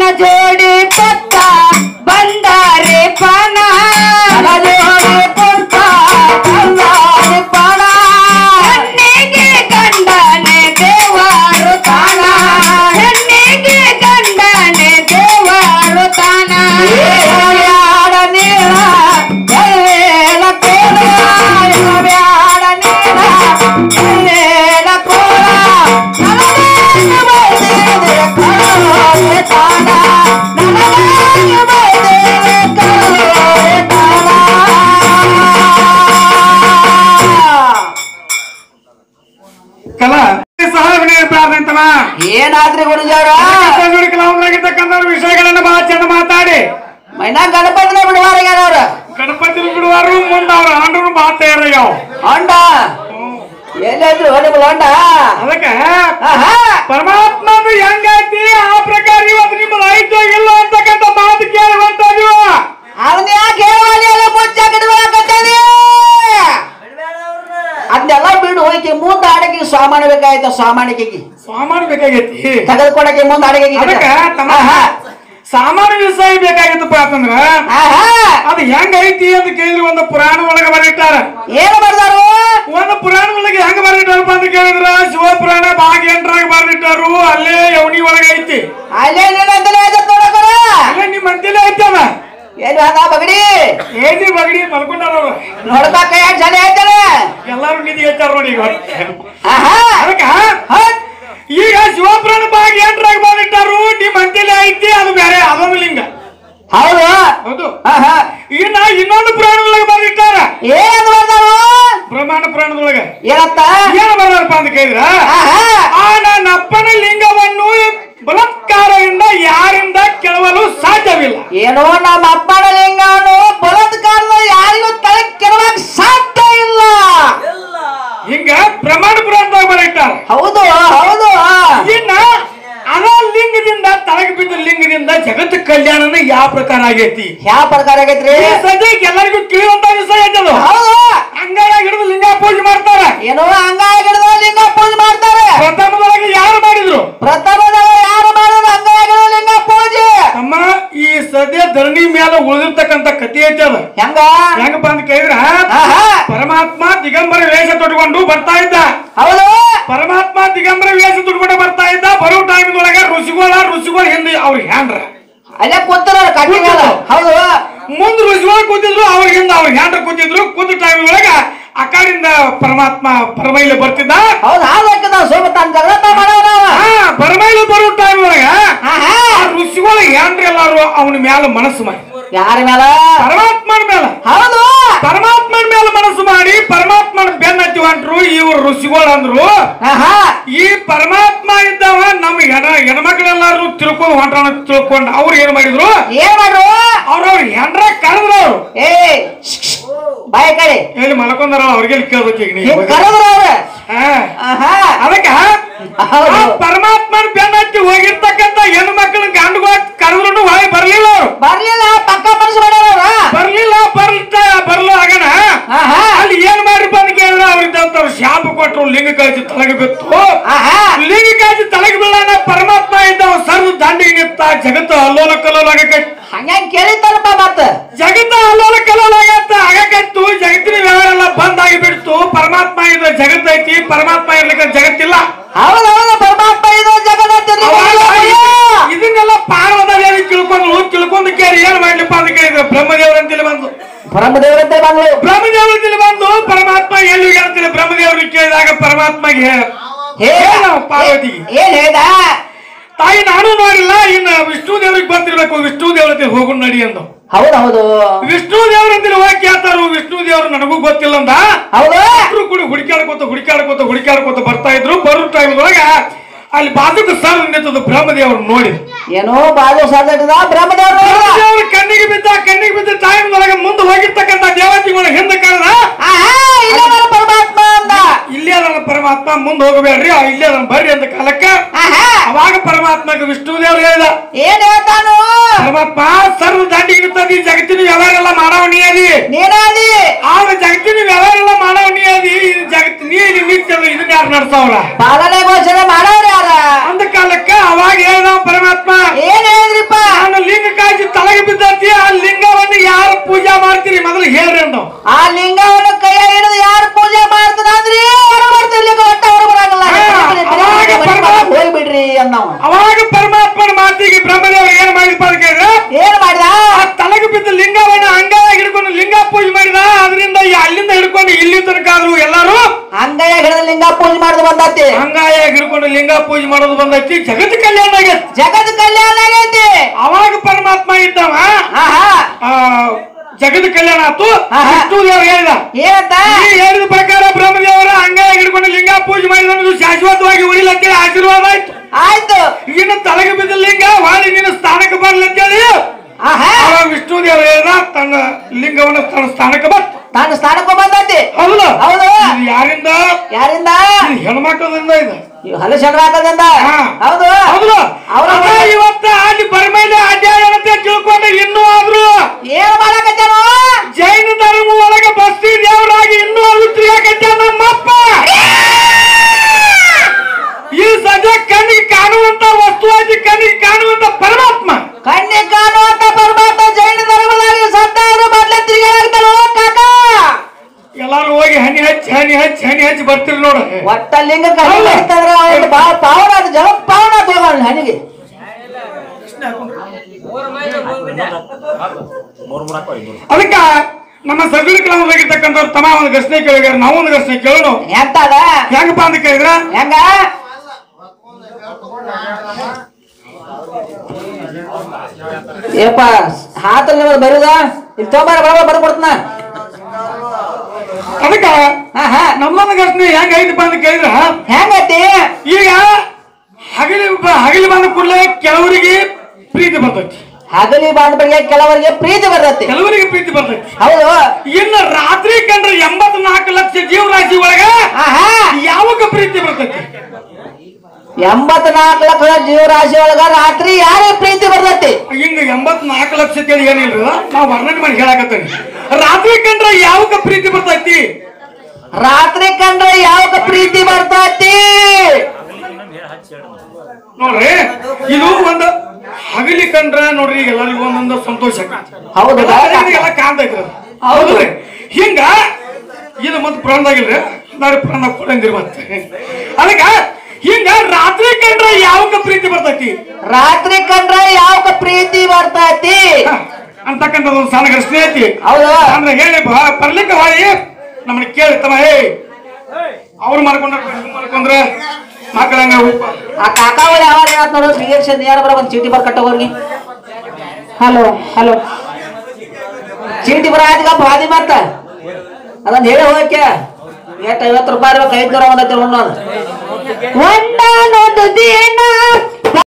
ಜೋಡಿ ಪತ್ತ ಬಂದಾರೆ ಪಣ ಜೋಡಿ ಪತ್ತ ಬಂದಾರೆ ಪಣ ಹೆಣ್ಣಿಗೆ ಗಂಡನೆ ದೇವರು ತಾನ ಹೆಣ್ಣಿಗೆ ಗಂಡನೆ ದೇವರು ತಾನ ಯಾಡ ನೀಳ ಎಳ್ಳ ಕೋಲ ಯಾಡ ನೀಳ ಎಳ್ಳ ಕೋಲ ನನಗೆ ಬೈದಿದೆ ಕರುಣೆ ತಾನ ನನಗೆ ಬೈದಿದೆ ಕರುಣೆ ತಾನ ಕಲಾ ಸಹಾಯ ಪ್ರಾರ್ಥಂತವ ಏನಾದ್ರಿ ಗುರುಜಾರ ಕಲಾವಿದರಾಗಿರ್ತಕ್ಕಂಥ ವಿಷಯಗಳನ್ನ ಬಹಳ ಚಂದ ಮಾತಾಡಿ ಮೈನಾ ಗಣಪತಿನ ಬಿಡುವಾರ ಅವ್ರ ಗಣಪತಿ ಬಿಡುವಾರು ಮುಂದ ಅವ್ರ ಆಂಡ್ರು ಬಹಳ ತಯಾರಯ್ಯಾವ ಹೊಂಡ ಎಲ್ಲಾದ್ರು ನಿಮ್ಮ ಹೊಂಡ ಅದಕ್ಕೆ ಆಹಾ ಪರಮಾತ್ಮದು ಹೆಂಗೈತಿ ಆ ಪ್ರಕಾರ ಇವತ್ತು ನಿಮ್ಮದು ಐತೋ ಇಲ್ಲ ಅಂತಕ್ಕಂಥ ಮಾತು ಕೇಳಿ ಬರ್ತಾ ಇದೀವ ಅದನ್ನ ಯಾಕೆ ಹೇಳಲಿ ಎಲ್ಲ ಮುಚ್ಚ ಕಡಿಮೆ ಅದನ್ನೆಲ್ಲ ಬಿಡು ಹೋಯ್ಕೆ ಮುಂದೆ ಆಡಕ್ಕೆ ಸಾಮಾನು ಬೇಕಾಯ್ತು ಸಾಮಾನಿಗೆ ಸಾಮಾನು ಬೇಕಾಗೈತಿ ತೆಗೆದುಕೊಡಕ್ಕೆ ಮುಂದೆ ಅದಕ್ಕ ಆಡಕ್ಕೆ ತಮ್ಮ ಸಾಮಾನು ವಿಷಯ ಬೇಕಾಗಿತ್ತಪ್ಪ ಅಂತಂದ್ರ ಅದು ಹೆಂಗೈತಿ ಅಂತ ಕೇಳಿದ್ರೆ ಒಂದು ಪುರಾಣ ಒಳಗ ಬರೀತಾರ ಏನು ಬರ್ದಾರು ಒಂದು ಪುರಾಣ ಒಳಗೆ ಹೆಂಗ ಬರೀತಾರಪ್ಪ ಅಂತ ಕೇಳಿದ್ರ ಶಿವ ಪುರಾಣ ಭಾಗ ಎಂಟರಾಗ ಬರೆದಿಟ್ಟಾರು ಅಲ್ಲೇ ಯವನಿ ಒಳಗ ಐತಿ ಅಲ್ಲೇ ನೀನಂತಲೇ ನೋಡಕರ ಅಲ್ಲೇ ನಿಮ್ ಮಂದಿಲೇ ಐತದ ಏನು ಅದ ಬಗಡಿ ಏನಿ ಬಗಡಿ ಮಲ್ಕೊಂಡಾರ ಅವ್ರು ನೋಡ್ಬೇಕ ಯಾಕೆ ಜನ ಹೇಳ್ತಾನೆ ಎಲ್ಲಾರು ನಿಧಿ ಹೇಳ್ತಾರ ನೋಡಿ ಈಗ ಆಹಾ ಅದಕ್ಕ ಹೌದ್. ಈಗ ಶಿವಪುರಾಣ ಭಾಗ ಎಂಟರಾಗ ಬರೆದಿಟ್ಟಾರು ನಿಮ್ ಮಂದಿಲೇ ಐತಿ ಅದು ಬೇರೆ ಅದೊಂದು ಲಿಂಗ ಹೌದು ಹೌದು ಆಹಾ ಇನ್ನ ಇನ್ನೊಂದು ಪುರಾಣ ಒಳಗೆ ಬರೆದಿಟ್ಟಾರ ಏನು ಬರ್ದಾರು ಬ್ರಹ್ಮಾಂಡ ಪುರಾಣದೊಳಗೆ ಏನತ್ತ ಏನ್ ಬರೋದಪ್ಪ ಅಂತ ಕೇಳಿದ್ರ ಆಹಾ ಆ ನನ್ನ ಅಪ್ಪನ ಲಿಂಗವನ್ನು ಬಲಾತ್ಕಾರದಿಂದ ಯಾರಿಂದ ಕೆಳವಲು ಸಾಧ್ಯವಿಲ್ಲ ಏನೋ ನಮ್ಮ ಅಪ್ಪನ ಲಿಂಗವನ್ನು ಬಲತ್ಕಾರನ ಯಾರಿಗೂ ತಲೆ ಕೆಡವಾಗ ಸಾಧ್ಯ ಇಲ್ಲ ಹಿಂಗ ಪ್ರಮಾಣ ಪುರಾಣದಾಗ ಬರೀತಾರ ಹೌದು ಹೌದು ಇನ್ನ ಅದ ಲಿಂಗದಿಂದ ತಳಗ ಬಿದ್ದ ಲಿಂಗದಿಂದ ಜಗತ್ ಕಲ್ಯಾಣನ ಯಾವ ಪ್ರಕಾರ ಆಗೈತಿ ಯಾವ ಪ್ರಕಾರ ಆಗೈತ್ರಿ ಈ ಸದ್ಯಕ್ಕೆ ಎಲ್ಲರಿಗೂ ತಿಳಿಯುವಂತ ವಿಷಯ ಐತದು ಹೌದು ಅಂಗಾಯ ಹಿಡಿದು ಲಿಂಗ ಪೂಜೆ ಮಾಡ್ತಾರ ಏನೋ ಅಂಗಾಯ ಹಿಡಿದ ಲಿಂಗ ಪೂಜೆ ಮಾಡ್ತಾರೆ ಪ್ರಥಮದೊಳಗೆ ಯಾರು ಮಾಡಿದ್ರು ಪ್ರಥಮದಾಗ ಯಾರು ಮಾಡೋದು ಅಂಗಾಯ ಹಿಡಿದ ಲಿಂಗ ಪೂಜೆ ತಮ್ಮ ಈ ಸದ್ಯ ಧರಣಿ ಮೇಲೆ ಉಳಿದಿರ್ತಕ್ಕಂಥ ಕಥೆ ಐತಿ ಅದ ಹೆಂಗ ಹೆಂಗಪ್ಪ ಅಂತ ಕೇಳಿದ್ರ ಆಹಾ ಪರಮಾತ್ಮ ದಿಗಂಬರ ವೇಷ ತೊಟ್ಕೊಂಡು ಬರ್ತಾ ಇದ್ದ ಹೌದು ಪರಮಾತ್ಮ ದಿಗಂಬರ ವೇಷ ತೊಟ್ಕೊಂಡು ಬರ್ತಾ ಇದ್ದ ಬರೋ ಟೈಮ್ ಒಳಗ ಋಷಿಗೋಳ ಋಷಿಗೋಳ ಹಿಂದೆ ಅವ್ರಿಗೆ ಹ್ಯಾಂಡ್ರ ಅಲ್ಲೇ ಕೂತಾರ ಕಟ್ಟಿ ಮೇಲೆ ಹೌದು ಮುಂದ್ ಋಷಿಗೋಳ ಕೂತಿದ್ರು ಅವ್ರ ಹಿಂದ ಅವ್ರ ಹ್ಯಾಂಡ್ರ ಕೂತಿದ್ರು ಕೂತ ಟೈಮ್ ಒಳಗ ಆ ಕಡೆಯಿಂದ ಪರಮಾತ್ಮ ಪರಮೈಲಿ ಬರ್ತಿದ್ದ ಹೌದು ಆ ಲೆಕ್ಕದ ಸೋಮ ತನ್ನ ಜಗತ್ತ ಮಾಡೋಣ ಆ ಪರಮೈಲಿ ಬರೋ ಟೈಮ್ ಒಳಗ ಆಹಾ ಆ ಋಷಿಗೋಳ ಹ್ಯಾಂಡ್ರ ಎಲ್ಲಾರು ಅವನ ಮೇಲೆ ಮನಸ್ಸು ಮಾಡಿ ಯಾರ ಮೇಲ ಪರಮಾತ್ಮನ ಮೇಲೆ ಹೌದು ಪರಮಾತ್ಮನ ಮೇಲೆ ಮನಸ್ಸು ಮಾಡಿ ಪರಮಾತ್ಮನ ಬೆನ್ನ ಹತ್ತಿ ಹೊಂಟ್ರು ಇವ್ರು ಋಷಿಗಳು ಅಂದ್ರು ಆಹಾ ಈ ಪರಮಾತ್ಮ ಇದ್ದವ ನಮ್ಮ ಹೆಣ ಹೆಣ್ಮಕ್ಳೆಲ್ಲಾರು ತಿಳ್ಕೊಂಡು ಹೊಂಟಾನ ತಿಳ್ಕೊಂಡು ಅವ್ರು ಏನ್ ಮಾಡಿದ್ರು ಏನ್ ಮಾಡ್ರು ಅವ್ರವ್ರ ಹೆಂಡ್ರ ಕರೆದ್ರು ಅವ್ರು ಏ ಬಾಯ್ ಕಡೆ ಎಲ್ಲಿ ಮಲ್ಕೊಂಡಾರ ಅವ್ರಿಗೆ ಕೇಳ್ಬೇಕು ಈಗ ನೀವು ಹಿಂಗ್ ಕರೆದ್ರು ಅವ್ರ ಹಾ. ಆಹಾ ಅದಕ್ಕ ಹೌದು. ಆ ಪರಮಾತ್ಮನ ಬೆನ್ನ ಹತ್ತಿ ಹೋಗಿರ್ತಕ್ಕಂಥ ಹೆಣ್ಣು ಮಕ್ಕಳನ್ನ ಗಂಡುಗಳು ಕರೆದ್ರು ಹೊಳೆ ಬರ್ಲಿಲ್ಲ ಅವ್ರು ಬರ್ಲಿಲ್ಲ ಪಕ್ಕ ಮನಸ್ಸು ಮಾಡ್ಯಾರ ಅವ್ರ ಬರ್ಲಿಲ್ಲ ಬರ್ಲಿತ್ತ ಬರ್ಲ ಆಗನ ಆಹಾ ಅಲ್ಲಿ ಏನ್ ಮಾಡ್ರಪ್ಪ ಅಂತ ಕೇಳಿದ್ರೆ ಅವ್ರಿದ್ದಂತವ್ರು ಶಾಪ ಕೊಟ್ರು ಲಿಂಗ ಕಾಯ್ತು ತಲೆಗೆ ಬಿತ್ತು ಆಹಾ ಲಿಂಗ ಕಾಯ್ತು ತಲೆಗೆ ಬೀಳಾನ ಪರಮಾತ್ಮ ಇದ್ದವ ಸರ್ದು ದಂಡಿಗೆ ನಿಂತ ಜಗತ್ತು ಅಲ್ಲೋಲ ಕಲ್ಲೋಲ ಆಗೈತಿ ಹಂಗಂಗ್ ಕೇಳಿತಾರಪ್ಪ ಮತ್ತ ಜಗತ್ತ ಅಲ್ಲೋಲ ಕಲ್ಲೋಲ ಆಗತ್ತ ಆಗಕತ್ತು ಜಗತ್ತಿನ ವ್ಯವಹಾರ ಎಲ್ಲ ಬಂದ್ ಆಗಿ ಬಿಡ್ತು ಪರಮಾತ್ಮ ಇದ್ರೆ ಜಗತ್ ಐತಿ ಪರಮಾತ್ಮ ಇರ್ಲಿಕ್ಕೆ ಜಗತ್ತಿಲ್ಲ ಹೌದು ಹೌದು ಪರಮಾತ್ಮ ಇದು ಜಗತ್ತಿರ್ಲಿ ಅವಾಗ ಇದನ್ನೆಲ್ಲ ಪಾರ್ವತ ದೇವಿ ತಿಳ್ಕೊಂಡ್ರು ತಿಳ್ಕೊಂಡ್ ಕೇಳಿ ಏನ್ ಮಾಡ್ಲಿಪ್ಪ ಅಂತ ಕೇಳಿದ್ರು ಬ್ರಹ್ಮದೇವ್ರ ಅಂತೇಳಿ ಬಂದು ಬ್ರಹ್ಮದೇವರಂತೆ ಬಂದ್ರು ಬ್ರಹ್ಮದೇವ್ರ ಅಂತೇಳಿ ಬಂದು ಪರಮಾತ್ಮ ಎಲ್ಲಿ ಹೇಳ್ತೀನಿ ಬ್ರಹ್ಮದೇವ್ರಿಗೆ ಕೇಳಿದಾಗ ಪರಮಾತ್ಮಗೆ ಹೇಳ ಹೇ ಹೇಳ ಪಾರ್ವತಿಗೆ ಏನ್ ಹೇಳ್ದ ತಾಯಿ ನಾನು ನೋಡಿಲ್ಲ ಇನ್ನು ವಿಷ್ಣು ದೇವ್ರಿಗೆ ಬರ್ತಿರ್ಬೇಕು ವಿಷ್ಣು ದೇವ್ರ ಹೋಗು ನಡಿ ಅಂದು ಹೌದು ಹೌದು ವಿಷ್ಣು ದೇವ್ರಂತೇಳಿ ಹೋಗಿ ಕೇಳ್ತಾರು ವಿಷ್ಣು ದೇವ್ರು ನನಗೂ ಗೊತ್ತಿಲ್ಲ ಅಂದ ಹೌದು ಇಬ್ರು ಕೂಡ ಹುಡುಕಾಡ್ಕೋತ ಹುಡುಕಾಡ್ಕೋತ ಹುಡುಕಾಡ್ಕೋತ ಬರ್ತಾ ಇದ್ರು ಬರೋ ಟೈಮ್ ಒಳಗ ಅಲ್ಲಿ ಬಾಜುಕ ಸರ್ ನಿಂತದ್ದು ಬ್ರಹ್ಮದೇವ್ರು ನೋಡಿ ಏನೋ ಬಾಜು ಸಾಧ್ಯದ ಬ್ರಹ್ಮದೇವರು ಬ್ರಹ್ಮದೇವ್ರ ಕಣ್ಣಿಗೆ ಬಿದ್ದ ಕಣ್ಣಿಗೆ ಬಿದ್ದ ಟೈಮ್ ಒಳಗೆ ಮುಂದೆ ಹೋಗಿರ್ತಕ್ಕಂಥ ದೇವತೆಗಳ ಹಿಂದೆ ಕರೆದ ಆಹಾ ಇಲ್ಲ ಬರ ಪರಮಾತ್ಮ ಅಂದ ಇಲ್ಲೇ ಅದನ್ನ ಪರಮಾತ್ಮ ಮುಂದೆ ಹೋಗಬೇಡ್ರಿ ಆ ಇಲ್ಲೇ ಅದನ್ನ ಬರ್ರಿ ಅಂತ ಕಾಲಕ್ಕ ಆಹಾ ಅವಾಗ ಪರಮಾತ್ಮಗೆ ವಿಷ್ಣು ದೇವ್ರು ಹೇಳಿದ ಏನ್ ಹೇಳ್ತಾನು ಪರಮಾತ್ಮ ಸರ್ವ ದಂಡಿಗೆ ನಿಂತದಿ ಜಗತ್ತಿನ ವ್ಯವಹಾರ ಎಲ್ಲ ಮಾಡವ ನೀ ಅದಿ ನೀನಾದಿ ಆಗ ಜಗತ್ತಿನ ವ್ಯವಹಾರ ಎಲ್ಲ ಮಾಡವ ನೀ ಅದಿ ಇದು ಜಗತ್ ನೀ ಇಲ್ಲಿ ನಿಂತದ ಇದನ್ನ ಯಾರು ನಡ್ಸವ್ರ ಪಾಲನೆ ಘೋಷಣೆ ಮಾಡೋರು ಯಾರ ಅಂದ ಕಾಲಕ್ಕ ಅವಾಗ ಹೇಳ್ದ ಪರಮಾತ್ಮ ಏನ್ ಹೇಳಿದ್ರಿಪ್ಪ ಲಿಂಗ ಪೂಜೆ ಮಾಡೋದು ಬಂದೈತಿ ಜಗತ್ ಕಲ್ಯಾಣ ಆಗೈತಿ ಜಗತ್ ಕಲ್ಯಾಣ ಆಗೈತಿ ಅವಾಗ ಪರಮಾತ್ಮ ಇದ್ದವ ಆಹಾ ಆ, ಜಗತ್ ಕಲ್ಯಾಣ ಆತು ಆಹಾ. ವಿಷ್ಣು ದೇವ್ರು ಹೇಳಿದ ಏನಂತ ಈ ಹೇಳಿದ ಪ್ರಕಾರ ಬ್ರಹ್ಮದೇವರ ಅಂಗಾಯ ಹಿಡ್ಕೊಂಡು ಲಿಂಗ ಪೂಜೆ ಮಾಡಿದ ಶಾಶ್ವತವಾಗಿ ಉಳಿಲಂತೇಳಿ ಆಶೀರ್ವಾದ ಆಯ್ತು ಆಯ್ತು ಇನ್ನು ತಲೆಗೆ ಬಿದ್ದ ಲಿಂಗ ವಾಳಿ ನಿನ್ನ ಸ್ಥಾನಕ್ಕೆ ಬರ್ಲಂತೇಳಿ ಆಹಾ ಅವಾಗ ವಿಷ್ಣು ದೇವರು ಹೇಳಿದ ತನ್ನ ಲಿಂಗವನ್ನು ತನ್ನ ಸ್ಥಾನಕ್ಕೆ ಬಂತು ತಾನು ಸ್ಥಾನಕ್ಕೂ ಬಂದೈತಿ ಹೌದು ಹೌದು ಇದು ಯಾರಿಂದ ಯಾರಿಂದ ಇದು ಹೆಣ್ಮಕ್ಳದಿಂದ ಇದು ಇವ್ ಹಲ ಶಂಕರಾಕದಿಂದ ಹಾ. ಹೌದು ಹೌದು ಅವ್ರ ಅದ ಇವತ್ತ ಅಲ್ಲಿ ಬರ್ಮೇಲೆ ಅಡ್ಡಾಡ ಅಂತ ತಿಳ್ಕೊಂಡು ಇನ್ನೂ ಆದ್ರು ಏನ್ ಮಾಡಕತ್ತಾನೋ ಜೈನ ಧರ್ಮ ಒಳಗೆ ಬಸ್ತಿ ದೇವರಾಗಿ ಇನ್ನೂ ಅದು ತಿರುಗಾಕತ್ತ ನಮ್ಮಪ್ಪ ಈ ಸದ್ಯ ಕಣ್ಣಿಗೆ ಕಾಣುವಂತ ವಸ್ತು ಆಗಿ ಕಣ್ಣಿಗೆ ಕಾಣುವಂತ ಪರಮಾತ್ಮ ಕಣ್ಣಿ ಕಾಣುವಂತ ಪರಮಾತ್ಮ ಜೈನ ಧರ್ಮದಲ್ಲಿ ಸತ್ತಾರು ಮೊದ್ಲೇ ತಿರುಗಾಡ್ತಾನೋ ಕಾಕ ಎಲ್ಲಾರು ಹೋಗಿ ಹನಿ ಹಚ್ಚಿ ಹನಿ ಹಚ್ಚಿ ಹನಿ ಹಚ್ಚಿ ಬರ್ತೀರಿ ನೋಡು ಒಟ್ಟ ಲಿಂಗ ಕಣ್ಣಿ ಹೌದು. ಕಡಿತಂದ್ರ ಅವ್ನು ಬಾ ಪಾವನ ಅದು ಜಗ ಪಾವನ ತಗೋಣ ಹನಿಗೆ ಅದಕ್ಕ ನಮ್ಮ ಸಗಳಿ ಗ್ರಾಮದಾಗಿರ್ತಕ್ಕಂಥವ್ರು ತಮ್ಮ ಒಂದು ಘರ್ಷಣೆ ಕೇಳಿದಾರೆ ನಾವು ಒಂದು ಘರ್ಷಣೆ ಕೇಳೋಣ ಎಂತ ಅದ ಹೆಂಗಪ್ಪ ಅಂತ ಕೇಳಿದ್ರ ಹೆಂಗ ಏಪ ಹಾತಲ್ಲಿ ನಿಮ್ಮದು ಬರುದ ಇಲ್ಲಿ ತೊಗೊಂಬಾರ ಬರಬ ಬರ್ಕೊಡ್ತನ ಅದಕ್ಕ ಹಾ ಹಾ ನಮ್ಮೊಂದು ಘರ್ಷಣೆ ಹೆಂಗ ಐತಪ್ಪ ಅಂತ ಕೇಳಿದ್ರ ಹೆಂಗೈತಿ ಈಗ ಹಗಲಿ ಹಗಲಿ ಬಂದ ಕೂಡಲೇ ಕೆಲವರಿಗೆ ಪ್ರೀತಿ ಬರ್ತೈತಿ ಹಗಲಿ ಬಾಂಧ ಬಗ್ಗೆ ಕೆಲವರಿಗೆ ಪ್ರೀತಿ ಬರ್ತೈತಿ ಕೆಲವರಿಗೆ ಪ್ರೀತಿ ಬರ್ತೈತಿ ಹೌದು ಇನ್ನು ರಾತ್ರಿ ಕಂಡ್ರೆ ಎಂಬತ್ನಾಲ್ಕು ಲಕ್ಷ ಜೀವರಾಶಿ ಒಳಗ ಆಹಾ ಯಾವಾಗ ಪ್ರೀತಿ ಬರ್ತೈತಿ ಎಂಬತ್ನಾಲ್ಕು ಲಕ್ಷ ಜೀವರಾಶಿ ಒಳಗ ರಾತ್ರಿ ಯಾರೇ ಪ್ರೀತಿ ಬರ್ತೈತಿ ಹಿಂಗ ಎಂಬತ್ನಾಲ್ಕು ಲಕ್ಷ ತಿಳಿ ಏನಿಲ್ಲ ನಾವು ವರ್ಣನೆ ಮಾಡಿ ಹೇಳಕತ್ತೀನಿ ರಾತ್ರಿ ಕಂಡ್ರೆ ಯಾವಾಗ ಪ್ರೀತಿ ಬರ್ತೈತಿ ರಾತ್ರಿ ಕಂಡ್ರೆ ಯಾವಾಗ ಪ್ರೀತಿ ಬರ್ತೈತಿ ನೋಡ್ರಿ ಇದು ಒಂದು ಹಗಲಿ ಕಂಡ್ರ ನೋಡ್ರಿ ಈಗ ಎಲ್ಲರಿಗೂ ಒಂದೊಂದು ಸಂತೋಷ ಆಕ್ಕೈತಿ. ಹೌದು ಎಲ್ಲ ಕಾಣ್ತೈತ್ರಿ ಅದು. ಹೌದ್ರಿ ಹಿಂಗ ಇದು ಮತ್ತೆ ಪ್ರಾಣದಾಗಿಲ್ರಿ ನಾಳೆ ಪ್ರಾಣ ಕೊಡಂಗಿರಿ ಮತ್ತೆ ಅದಕ್ಕ ಹಿಂಗ ರಾತ್ರಿ ಕಂಡ್ರೆ ಯಾವಾಗ ಪ್ರೀತಿ ಬರ್ತೈತಿ ರಾತ್ರಿ ಕಂಡ್ರೆ ಯಾವಾಗ ಪ್ರೀತಿ ಬರ್ತೈತಿ ಹ, ಅಂತಕ್ಕಂಥದ್ದು ಒಂದು ಸಣ್ಣ ಪ್ರಶ್ನೆ ಐತಿ ಹೌದು ಅಂದ್ರೆ ಹೇಳಿ ಬ- ಬರ್ಲಿಕ್ಕೆ ಬಾಯಿ ನಮ್ಮನ್ನ ಕೇಳಿ ತಮ್ಮ ಹೇ ಅವ್ರು ಮಾಡ್ಕೊಂಡ್ರ ಮಾಡ್ಕೊಂಡ್ರ ಮಕ್ಕಳಂಗ ಆ ಕಾಕಾವಳಿ ಯಾವಾಗ ಏನಾತ್ ನೋಡು ಬಿಎಸ್ ಯಾರ ಬರ ಒಂದು ಚೀಟಿ ಬರ್ ಕಟ್ಟೋಗಿ ಹಲೋ ಹಲೋ ಚೀಟಿ ಬರ ಆಯ್ತು ಬಾದಿ ಮತ್ತ ಅದನ್ನ ಹೇಳಿ ಹೋಗಕ್ಕೆ ಎಷ್ಟು ಐವತ್ತು ರೂಪಾಯಿ ಇರ್ಬೇಕು ಐದ್ನೂರ ಒಂದೈತಿ ಒಂದೊಂದು ಒಂದಾನೊಂದು ದಿನ